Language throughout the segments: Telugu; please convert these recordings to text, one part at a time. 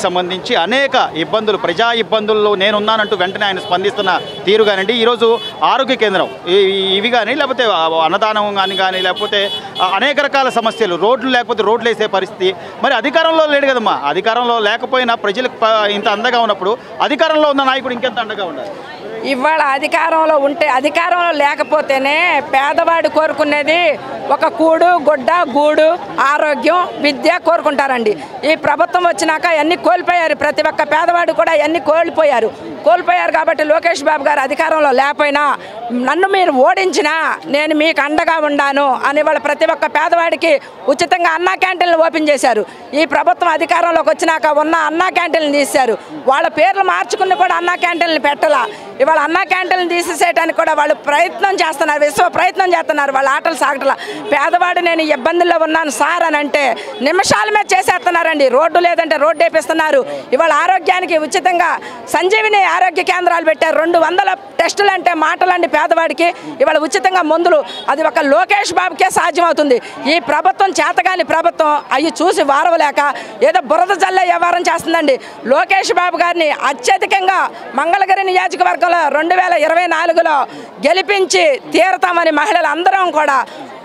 సంబంధించి అనేక ఇబ్బందులు ప్రజా ఇబ్బందుల్లో నేనున్నానంటూ వెంటనే ఆయన స్పందిస్తున్న తీరు కానివ్వండి ఈరోజు ఆరోగ్య కేంద్రం ఈ- ఈ- ఇవి కానీ లేకపోతే అన్నదానం కానీ కానీ లేకపోతే ఆ, అనేక రకాల సమస్యలు రోడ్లు లేకపోతే రోడ్లు వేసే పరిస్థితి మరి అధికారంలో లేడు కదమ్మా అధికారంలో లేకపోయినా ప్రజలకు ప- ఇంత అండగా ఉన్నప్పుడు అధికారంలో ఉన్న నాయకుడు ఇంకెంత అండగా ఉండాలి ఇవాళ అధికారంలో ఉంటే అధికారంలో లేకపోతేనే పేదవాడు కోరుకునేది ఒక కూడు గుడ్డ గూడు ఆరోగ్యం విద్య కోరుకుంటారండి ఈ ప్రభుత్వం వచ్చినాక అన్ని కోల్పోయారు ప్రతి ఒక్క పేదవాడు కూడా అన్ని కోల్పోయారు కోల్పోయారు కాబట్టి లోకేష్ బాబు గారు అధికారంలో లేకపోయినా నన్ను మీరు ఓడించినా నేను మీకు అండగా ఉండాను అని వాళ్ళ ప్రతి ఒక్క పేదవాడికి ఉచితంగా అన్నా క్యాంటీన్లు ఓపెన్ చేశారు ఈ ప్రభుత్వం అధికారంలోకి వచ్చినాక ఉన్న అన్నా క్యాంటీన్లు తీశారు వాళ్ళ పేర్లు మార్చుకుని కూడా అన్నా క్యాంటీన్లు పెట్టాల ఇవాళ అన్నా క్యాంటీన్లు తీసేసేయడానికి కూడా వాళ్ళు ప్రయత్నం చేస్తున్నారు విశ్వ ప్రయత్నం చేస్తున్నారు వాళ్ళ ఆటలు సాగటల పేదవాడు నేను ఇబ్బందుల్లో ఉన్నాను సార్ అని అంటే నిమిషాల మీద చేసేస్తున్నారండి రోడ్డు లేదంటే రోడ్డు వేపిస్తున్నారు ఇవాళ ఆరోగ్యానికి ఉచితంగా సంజీవిని ఆరోగ్య కేంద్రాలు పెట్టారు రెండు వందల టెస్టులు అంటే మాటలండి పేదవాడికి ఇవాళ ఉచితంగా మందులు అది ఒక లోకేష్ బాబుకే సాధ్యమవుతుంది ఈ ప్రభుత్వం చేతగాని ప్రభుత్వం అవి చూసి వారవలేక ఏదో బురద జల్లే వ్యవహారం చేస్తుందండి లోకేష్ బాబు గారిని అత్యధికంగా మంగళగిరి నియోజకవర్గంలో రెండు వేల ఇరవై నాలుగులో గెలిపించి తీరతామని మహిళలు అందరం కూడా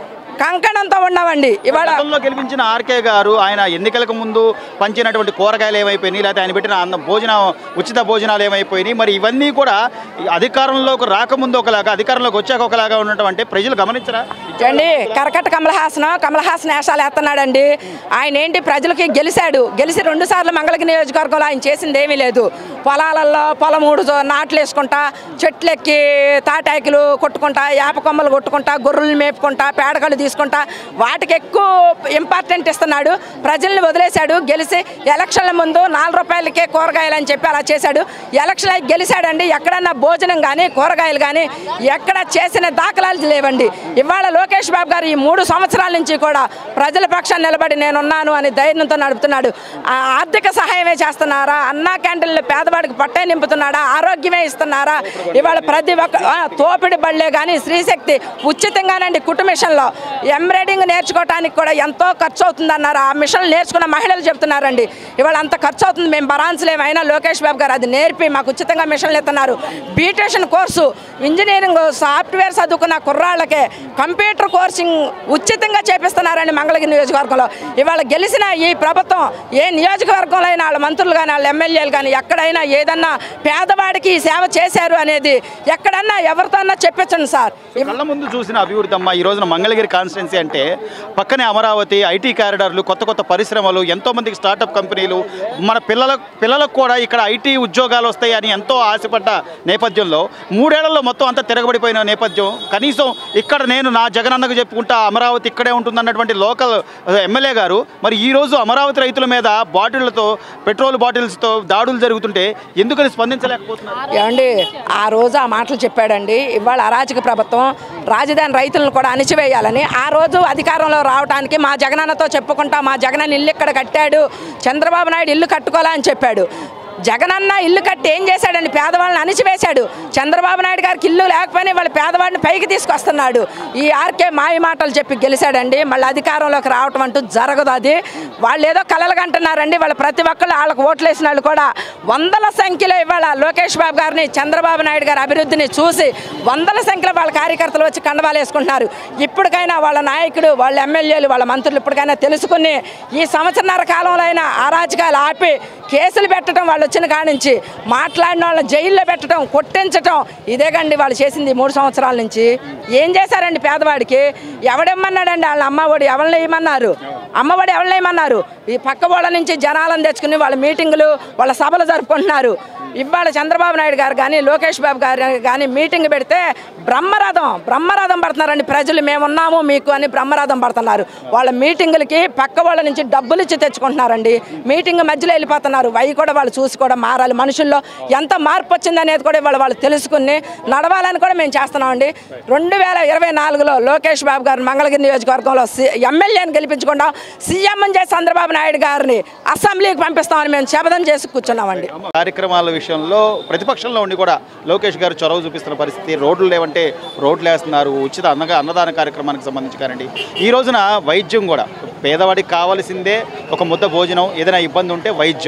కంకణంతో ఉన్నామండి ఇవాళ గతంలో గెలిపించిన ఆర్కే గారు ఆయన ఎన్నికలకు ముందు పంచినటువంటి కూరగాయలు ఏమైపోయినాయి లేకపోతే ఆయన పెట్టిన అన్న భోజనం ఉచిత భోజనాలు ఏమైపోయినాయి మరి ఇవన్నీ కూడా ఈ అధికారంలోకి రాకముందు ఒకలాగా అధికారంలోకి వచ్చాక ఒకలాగా ఉండటం అంటే ప్రజలు గమనించరా అండి కరకట్ట కమల్ హాసన్ కమల్ హాసన్ వేషాలు వేస్తున్నాడండి ఆయన ఏంటి ప్రజలకి గెలిచాడు గెలిచి రెండు సార్లు మంగళగిరి నియోజకవర్గంలో ఆయన చేసింది ఏమీ లేదు పొలాలలో పొలమూడు చో- నాట్లు వేసుకుంటా చెట్లెక్కి తాటాకులు కొట్టుకుంటా యాప కొమ్మలు కొట్టుకుంటా గొర్రెలు మేపుకుంటా పేడకలు తీసుకుంటా వాటికి ఎక్కువ ఇంపార్టెంట్ ఇస్తున్నాడు ప్రజల్ని వదిలేశాడు గెలిచి ఎలక్షన్ల ముందు నాలుగు రూపాయలకే కూరగాయలు అని చెప్పి అలా చేశాడు ఎలక్షన్ అయి గెలిచాడండి ఎక్కడన్నా భోజనం కానీ కూరగాయలు కానీ ఎక్కడ చేసిన దాఖలాలు లేవండి ఇవాళ లోకేష్ బాబు గారు ఈ మూడు సంవత్సరాల నుంచి కూడా ప్రజల పక్షాన్ని నిలబడి నేనున్నాను అని ధైర్యంతో నడుపుతున్నాడు ఆ ఆర్థిక సహాయమే చేస్తున్నారా అన్నా క్యాంటీన్లు పేదవాడికి పట్టే నింపుతున్నాడా ఆరోగ్యమే ఇస్తున్నారా ఇవాళ ప్రతి ఒక్క ఆ, తోపిడి బళ్ళే కానీ స్త్రీశక్తి ఉచితంగానండి కుటుంబ మిషన్లో ఎంబ్రాయిడింగ్ నేర్చుకోవడానికి కూడా ఎంతో ఖర్చు అవుతుంది అన్నారు ఆ మిషన్ నేర్చుకున్న మహిళలు చెప్తున్నారండి ఇవాళ అంత ఖర్చు అవుతుంది మేము భరాన్స్లేమైనా లోకేష్ బాబు గారు అది నేర్పి మాకు ఉచితంగా మిషన్లు ఇస్తున్నారు బీటేషన్ కోర్సు ఇంజనీరింగ్ సాఫ్ట్వేర్ చదువుకున్న కుర్రాళ్ళకే కంప్యూటర్ కోర్సింగ్ ఉచితంగా చేపిస్తున్నారండి మంగళగిరి నియోజకవర్గంలో ఇవాళ గెలిచిన ఈ ప్రభుత్వం ఏ నియోజకవర్గంలో అయినా వాళ్ళ మంత్రులు కానీ వాళ్ళ ఎమ్మెల్యేలు కానీ ఎక్కడైనా ఏదన్నా పేదవాడికి ఈ సేవ చేశారు అనేది ఎక్కడన్నా ఎవరితో అన్నా చెప్పించండి సార్ కళ్ళ ముందు చూసిన అభివృద్ధి అమ్మ ఈ రోజున మంగళగిరి కాన్స్టిట్యున్సీ అంటే పక్కనే అమరావతి ఐటీ కారిడార్లు కొత్త కొత్త పరిశ్రమలు ఎంతో మందికి స్టార్టప్ కంపెనీలు మన పిల్లల పిల్లలకు కూడా ఇక్కడ ఐటీ ఉద్యోగాలు వస్తాయి అని ఎంతో ఆశపడ్డ నేపథ్యంలో మూడేళ్లలో మొత్తం అంతా తిరగబడిపోయిన నేపథ్యం కనీసం ఇక్కడ నేను నా జగనన్నకు చెప్పుకుంటా అమరావతి ఇక్కడే ఉంటుందన్నటువంటి లోకల్ ఎమ్మెల్యే గారు మరి ఈ రోజు అమరావతి రైతుల మీద బాటిళ్లతో పెట్రోల్ బాటిల్స్తో దాడులు జరుగుతుంటే ఎందుకని స్పందించలేకపోతున్నారు ఏమండి ఆ రోజు ఆ మాటలు చెప్పాడండి ఇవాళ అరాచక ప్రభుత్వం రాజధాని రైతులను కూడా అణిచివేయాలని ఆ రోజు అధికారంలో రావడానికి మా జగనన్నతో చెప్పుకుంటా మా జగనన్న ఇల్లు ఇక్కడ కట్టాడు చంద్రబాబు నాయుడు ఇల్లు కట్టుకోవాలా అని చెప్పాడు జగనన్న ఇల్లు కట్టి ఏం చేశాడండి పేదవాళ్ళని అణిచివేశాడు చంద్రబాబు నాయుడు గారికి ఇల్లు లేకపోయినా వాళ్ళ పేదవాడిని పైకి తీసుకొస్తున్నాడు ఈ ఆర్కే మాయ మాటలు చెప్పి గెలిచాడండి మళ్ళీ అధికారంలోకి రావటం అంటూ జరగదు అది వాళ్ళు ఏదో కలలుగా అంటున్నారండి వాళ్ళ ప్రతి ఒక్కళ్ళు వాళ్ళకి ఓట్లు వేసిన వాళ్ళు కూడా వందల సంఖ్యలో ఇవాళ లోకేష్ బాబు గారిని చంద్రబాబు నాయుడు గారి అభివృద్ధిని చూసి వందల సంఖ్యలో వాళ్ళ కార్యకర్తలు వచ్చి కండవాలు వేసుకుంటున్నారు ఇప్పటికైనా వాళ్ళ నాయకుడు వాళ్ళ ఎమ్మెల్యేలు వాళ్ళ మంత్రులు ఇప్పటికైనా తెలుసుకుని ఈ సంవత్సరన్నర కాలంలో అయినా అరాచకాలు ఆపి కేసులు పెట్టడం వాళ్ళు వచ్చిన కాడి నుంచి మాట్లాడిన వాళ్ళని జైల్లో పెట్టడం కొట్టించటం ఇదేగండి వాళ్ళు చేసింది ఈ మూడు సంవత్సరాల నుంచి ఏం చేశారండి పేదవాడికి ఎవడేమన్నాడండి వాళ్ళ అమ్మఒడి ఎవరిని వేయమన్నారు అమ్మఒడి ఎవరిని వేయమన్నారు ఈ పక్క వాళ్ళ నుంచి జనాలను తెచ్చుకుని వాళ్ళ మీటింగులు వాళ్ళ సభలు జరుపుకుంటున్నారు ఇవాళ చంద్రబాబు నాయుడు గారు కానీ లోకేష్ బాబు గారు కానీ మీటింగ్ పెడితే బ్రహ్మరథం బ్రహ్మరథం పడుతున్నారండి ప్రజలు మేమున్నాము మీకు అని బ్రహ్మరథం పడుతున్నారు వాళ్ళ మీటింగులకి పక్క వాళ్ళ నుంచి డబ్బులు ఇచ్చి తెచ్చుకుంటున్నారండి మీటింగ్ మధ్యలో వెళ్ళిపోతున్నారు అవి కూడా వాళ్ళు చూసి కూడా మారాలి మనుషుల్లో ఎంత మార్పు వచ్చింది అనేది కూడా వాళ్ళు వాళ్ళు తెలుసుకుని నడవాలని కూడా మేము చేస్తున్నామండి రెండు వేల ఇరవై నాలుగులో లోకేష్ బాబు గారు మంగళగిరి నియోజకవర్గంలో సి- ఎమ్మెల్యేని గెలిపించకుండా సీఎం చేసి చంద్రబాబు నాయుడు గారిని అసెంబ్లీకి పంపిస్తామని మేము శపథం చేసి కూర్చున్నామండి కార్యక్రమాల విషయంలో ప్రతిపక్షంలో ఉండి కూడా లోకేష్ గారు చొరవ చూపిస్తున్న పరిస్థితి రోడ్లు లేవంటే రోడ్లు వేస్తున్నారు ఉచిత అన్నగా అన్నదాన కార్యక్రమానికి సంబంధించి కానండి ఈ రోజున వైద్యం కూడా పేదవాడికి కావాల్సిందే ఒక ముద్ద భోజనం ఏదైనా ఇబ్బంది ఉంటే వైద్యం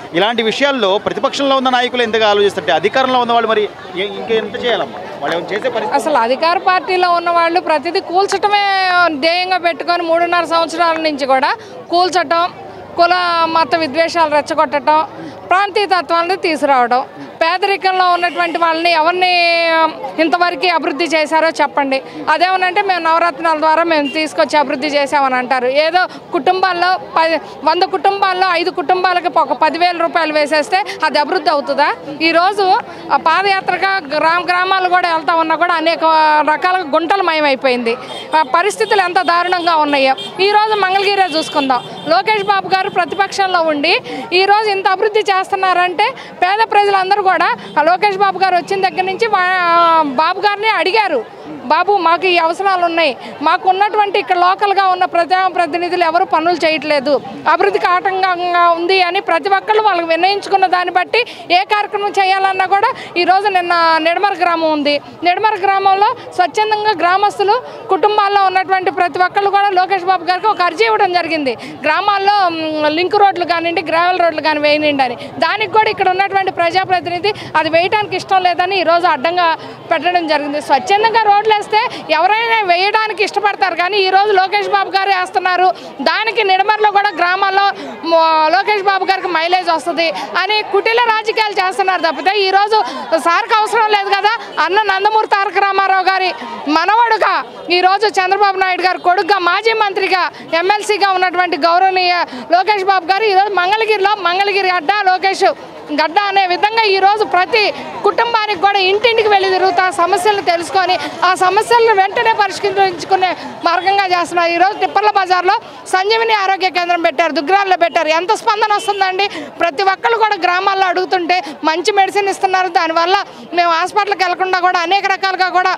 ఇలాంటి విషయాల్లో ప్రతిపక్షంలో ఉన్న నాయకులు ఎందుకు ఆలోచిస్తుంటే అధికారంలో ఉన్న వాళ్ళు మరి ఏ- ఇంకెంత చేయాలమ్మా వాళ్ళు ఏమైనా చేసే పరిస్థితి అసలు అధికార పార్టీలో ఉన్న వాళ్ళు ప్రతిదీ కూల్చటమే ధ్యేయంగా పెట్టుకొని మూడున్నర సంవత్సరాల నుంచి కూడా కూల్చటం కుల మత విద్వేషాలు రెచ్చగొట్టడం ప్రాంతీయ తత్వాన్ని తీసుకురావడం పేదరికంలో ఉన్నటువంటి వాళ్ళని ఎవరిని ఇంతవరకు అభివృద్ధి చేశారో చెప్పండి అదేమనంటే మేము నవరత్నాల ద్వారా మేము తీసుకొచ్చి అభివృద్ధి చేసామని అంటారు ఏదో కుటుంబాల్లో పది వంద కుటుంబాల్లో ఐదు కుటుంబాలకి ఒక పదివేల రూపాయలు వేసేస్తే అది అభివృద్ధి అవుతుందా ఈరోజు ఆ పాదయాత్రగా గ్రామ గ్రామాలు కూడా వెళ్తా ఉన్నా కూడా అనేక రకాల గుంటలమయం అయిపోయింది ఆ పరిస్థితులు ఎంత దారుణంగా ఉన్నాయో ఈరోజు మంగళగిరే చూసుకుందాం లోకేష్ బాబు గారు ప్రతిపక్షంలో ఉండి ఈరోజు ఇంత అభివృద్ధి చేస్తున్నారంటే పేద ప్రజలందరూ కూడా ఆ లోకేష్ బాబు గారు వచ్చిన దగ్గర నుంచి వా- బాబు గారిని అడిగారు బాబు మాకు ఈ అవసరాలు ఉన్నాయి మాకు ఉన్నటువంటి ఇక్కడ లోకల్గా ఉన్న ప్రజా ప్రతినిధులు ఎవరు పనులు చేయట్లేదు అభివృద్ధికి ఆటంకంగా ఉంది అని ప్రతి ఒక్కళ్ళు వాళ్ళకి వినయించుకున్న దాన్ని బట్టి ఏ కార్యక్రమం చేయాలన్నా కూడా ఈరోజు నిన్న నిడమర గ్రామం ఉంది నిడమర గ్రామంలో స్వచ్ఛందంగా గ్రామస్తులు కుటుంబాల్లో ఉన్నటువంటి ప్రతి ఒక్కళ్ళు కూడా లోకేష్ బాబు గారికి ఒక అర్జీ ఇవ్వడం జరిగింది గ్రామాల్లో మ్, లింక్ రోడ్లు కానివ్వండి గ్రావెల్ రోడ్లు కానీ వేయనిండి అని దానికి కూడా ఇక్కడ ఉన్నటువంటి ప్రజాప్రతినిధి అది వేయడానికి ఇష్టం లేదని ఈరోజు అడ్డంగా పెట్టడం జరిగింది స్వచ్ఛందంగా రోడ్లు వేస్తే ఎవరైనా వేయడానికి ఇష్టపడతారు కానీ ఈరోజు లోకేష్ బాబు గారు వేస్తున్నారు దానికి నిడమర్లో కూడా గ్రామాల్లో మ- లోకేష్ బాబు గారికి మైలేజ్ వస్తుంది అని కుటిల రాజకీయాలు చేస్తున్నారు తప్పితే ఈరోజు సార్కి అవసరం లేదు కదా అన్న నందమూరి తారక రామారావు గారి మనవడుగా ఈరోజు చంద్రబాబు నాయుడు గారు కొడుకుగా మాజీ మంత్రిగా ఎమ్మెల్సీగా ఉన్నటువంటి గౌరవనీయ లోకేష్ బాబు గారు ఈరోజు మంగళగిరిలో మంగళగిరి అడ్డా లోకేష్ గడ్డ అనే విధంగా ఈరోజు ప్రతి కుటుంబానికి కూడా ఇంటింటికి వెళ్ళి తిరుగుతా సమస్యలను తెలుసుకొని ఆ సమస్యలను వెంటనే పరిష్కరించుకునే మార్గంగా చేస్తున్నారు ఈరోజు తిప్పర్ల బజార్లో సంజీవిని ఆరోగ్య కేంద్రం పెట్టారు దుగ్రాల్లో పెట్టారు ఎంత స్పందన వస్తుందండి ప్రతి ఒక్కళ్ళు కూడా గ్రామాల్లో అడుగుతుంటే మంచి మెడిసిన్ ఇస్తున్నారు దానివల్ల మేము హాస్పిటల్కి వెళ్లకుండా కూడా అనేక రకాలుగా కూడా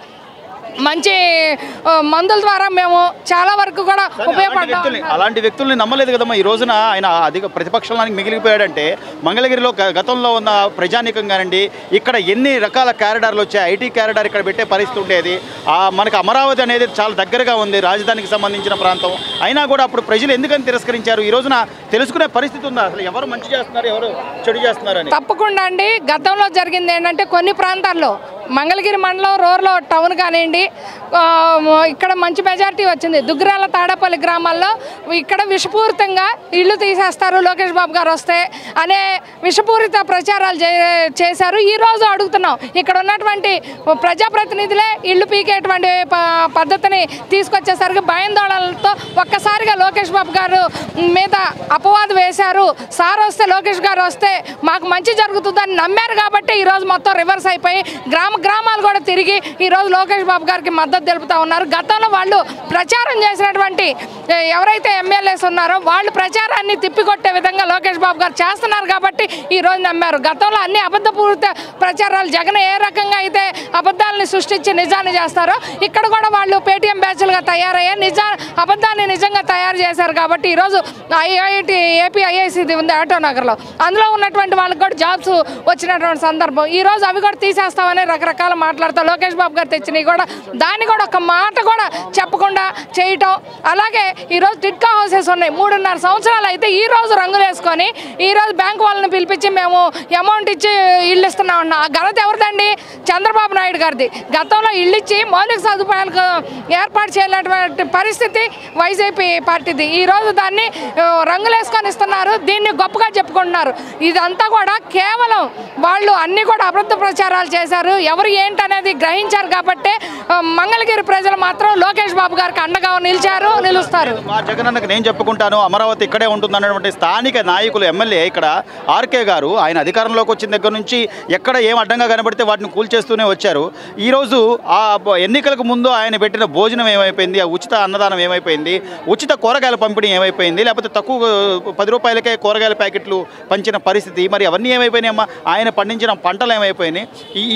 మంచి ఆ, మందుల ద్వారా మేము చాలా వరకు కూడా అలాంటి ఉపయోగపడ్డాం వ్యక్తుల్ని అలాంటి వ్యక్తుల్ని నమ్మలేదు కదమ్మా ఈ రోజున ఆయన అధిక ప్రతిపక్షానికి మిగిలిపోయాడంటే మంగళగిరిలో గ- గతంలో ఉన్న ప్రజానీకం కానివ్వండి ఇక్కడ ఎన్ని రకాల క్యారిడార్లు వచ్చాయి ఐటీ క్యారిడార్ ఇక్కడ పెట్టే పరిస్థితి ఉండేది ఆ మనకు అమరావతి అనేది చాలా దగ్గరగా ఉంది రాజధానికి సంబంధించిన ప్రాంతం అయినా కూడా అప్పుడు ప్రజలు ఎందుకని తిరస్కరించారు ఈ రోజున తెలుసుకునే పరిస్థితి ఉందా అసలు ఎవరు మంచి చేస్తున్నారు ఎవరు చెడు చేస్తున్నారని తప్పకుండా అండి గతంలో జరిగింది ఏంటంటే కొన్ని ప్రాంతాల్లో మంగళగిరి మండలం రోర్లో టౌన్ కానివ్వండి ఆ, ఇక్కడ మంచి మెజారిటీ వచ్చింది దుగ్గిరాల తాడపల్లి గ్రామాల్లో ఇక్కడ విషపూరితంగా ఇల్లు తీసేస్తారు లోకేష్ బాబు గారు వస్తే అనే విషపూరిత ప్రచారాలు చే- చేశారు ఈ రోజు అడుగుతున్నాం ఇక్కడ ఉన్నటువంటి ప్రజాప్రతినిధులే ఇల్లు పీకేటువంటి ప- పద్ధతిని తీసుకొచ్చేసరికి భయాందోళనలతో ఒక్కసారిగా లోకేష్ బాబు గారు మీద అపవాదు వేశారు సార్ వస్తే లోకేష్ గారు వస్తే మాకు మంచి జరుగుతుందని నమ్మారు కాబట్టి ఈరోజు మొత్తం రివర్స్ అయిపోయి గ్రామ గ్రామాలు కూడా తిరిగి ఈరోజు లోకేష్ బాబు గారికి మద్దతు తెలుపుతా ఉన్నారు గతంలో వాళ్ళు ప్రచారం చేసినటువంటి ఏ, ఎవరైతే ఎమ్మెల్యేస్ ఉన్నారో వాళ్ళు ప్రచారాన్ని తిప్పికొట్టే విధంగా లోకేష్ బాబు గారు చేస్తున్నారు కాబట్టి ఈ రోజు నమ్మారు గతంలో అన్ని అబద్ధపూరిత ప్రచారాలు జగన్ ఏ రకంగా అయితే అబద్ధాలని సృష్టించి నిజాన్ని చేస్తారో ఇక్కడ కూడా వాళ్ళు పేటీఎం బ్యాచ్లుగా తయారయ్యే నిజా అబద్ధాన్ని నిజంగా తయారు చేశారు కాబట్టి ఈరోజు ఐఐటి ఏపీ ఐఐసిది ఉంది ఆటో నగర్లో అందులో ఉన్నటువంటి వాళ్ళకి కూడా జాబ్స్ వచ్చినటువంటి సందర్భం ఈ రోజు అవి కూడా తీసేస్తామని రకరకాల మాట్లాడతాం లోకేష్ బాబు గారు తెచ్చినవి కూడా దాన్ని కూడా ఒక మాట కూడా చెప్పకుండా చేయటం అలాగే ఈరోజు టిట్కా హౌసెస్ ఉన్నాయి మూడున్నర సంవత్సరాలు అయితే ఈ రోజు రంగులు వేసుకొని ఈ రోజు బ్యాంక్ వాళ్ళని పిలిపించి మేము అమౌంట్ ఇచ్చి ఇల్లు ఇస్తున్నాం అన్న ఆ ఘనత ఎవరిదండి చంద్రబాబు నాయుడు గారిది గతంలో ఇల్లు ఇచ్చి మౌలిక సదుపాయాలకు ఏర్పాటు చేయలేటువంటి పరిస్థితి వైసీపీ పార్టీది ఈ రోజు దాన్ని ఆ, రంగులు వేసుకొని ఇస్తున్నారు దీన్ని గొప్పగా చెప్పుకుంటున్నారు ఇదంతా కూడా కేవలం వాళ్ళు అన్ని కూడా అబద్ధ ప్రచారాలు చేశారు ఎవరు ఏంటనేది గ్రహించారు కాబట్టి ఆ, మంగళగిరి ప్రజలు మాత్రం లోకేష్ బాబు గారికి అండగా నిలిచారు నిలుస్తారు మా జగనన్నకు నేను చెప్పుకుంటాను అమరావతి ఇక్కడే ఉంటుంది అన్నటువంటి స్థానిక నాయకులు ఎమ్మెల్యే ఇక్కడ ఆర్కే గారు ఆయన అధికారంలోకి వచ్చిన దగ్గర నుంచి ఎక్కడ ఏం అడ్డంగా కనబడితే వాటిని కూల్చేస్తూనే వచ్చారు ఈరోజు ఆ బ- ఎన్నికలకు ముందు ఆయన పెట్టిన భోజనం ఏమైపోయింది ఆ ఉచిత అన్నదానం ఏమైపోయింది ఉచిత కూరగాయల పంపిణీ ఏమైపోయింది లేకపోతే తక్కువ పది రూపాయలకే కూరగాయల ప్యాకెట్లు పంచిన పరిస్థితి మరి అవన్నీ ఏమైపోయినాయమ్మా ఆయన పండించిన పంటలు ఏమైపోయినాయి ఈ- ఇదంతా ప్రజలు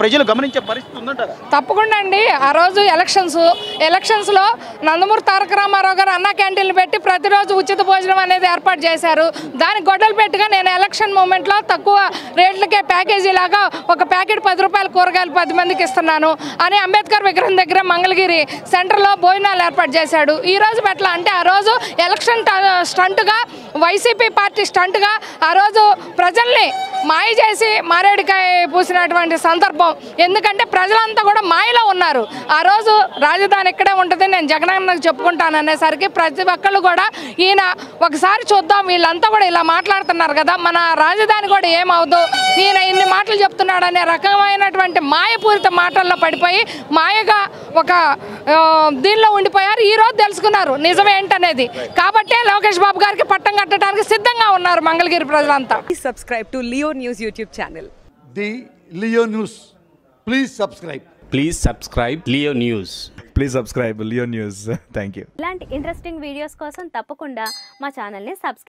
ప్రజలు గమనించే పరిస్థితి ఉందంటారా తప్పకుండా అండి ఆ రోజు ఎలక్షన్స్ ఎలక్షన్స్లో నందమూరి తారక రామారావు గారు అన్న క్యాంటీన్లు పెట్టి ప్రతిరోజు ఉచిత భోజనం అనేది ఏర్పాటు చేశారు దానికి గొడ్డలు పెట్టుగా నేను ఎలక్షన్ మూమెంట్లో తక్కువ రేట్లకే ప్యాకేజీ లాగా ఒక ప్యాకెట్ పది రూపాయల కూరగాయలు పది మందికి ఇస్తున్నాను అని అంబేద్కర్ విగ్రహం దగ్గర మంగళగిరి సెంటర్లో భోజనాలు ఏర్పాటు చేశాడు ఈ రోజు ఎట్లా అంటే ఆ రోజు ఎలక్షన్ ట- స్టంట్గా వైసీపీ పార్టీ స్టంట్గా ఆ రోజు ప్రజల్ని మాయ చేసి మారేడికాయ పూసినటువంటి సందర్భం ఎందుకంటే ప్రజలంతా కూడా మాయలో ఉన్నారు ఆ రోజు రాజధాని ఇక్కడే ఉంటుంది నేను జగనన్నకు చెప్పుకుంటాను అనేసరికి ప్రతి ఒక్కళ్ళు కూడా ఈయన ఒకసారి చూద్దాం వీళ్ళంతా కూడా ఇలా మాట్లాడుతున్నారు కదా మన రాజధాని కూడా ఏమవుదు ఈయన ఇన్ని మాటలు చెప్తున్నాడు అనే రకమైనటువంటి మాయపూరిత మాటల్లో పడిపోయి మాయగా ఒక ఆ, దీనిలో ఉండిపోయారు ఈ రోజు తెలుసుకున్నారు నిజం ఏంటనేది కాబట్టే లోకేష్ బాబు గారికి పట్టం కట్టడానికి సిద్ధంగా ఉన్నారు మంగళగిరి ప్రజలంతా Please subscribe to Leo News YouTube channel. the Leo News. Please subscribe. Please subscribe Leo News. Please subscribe Leo news thank you ఇలాంటి ఇంట్రెస్టింగ్ వీడియోస్ కోసం తప్పకుండా మా ఛానల్ని సబ్స్క్రైబ్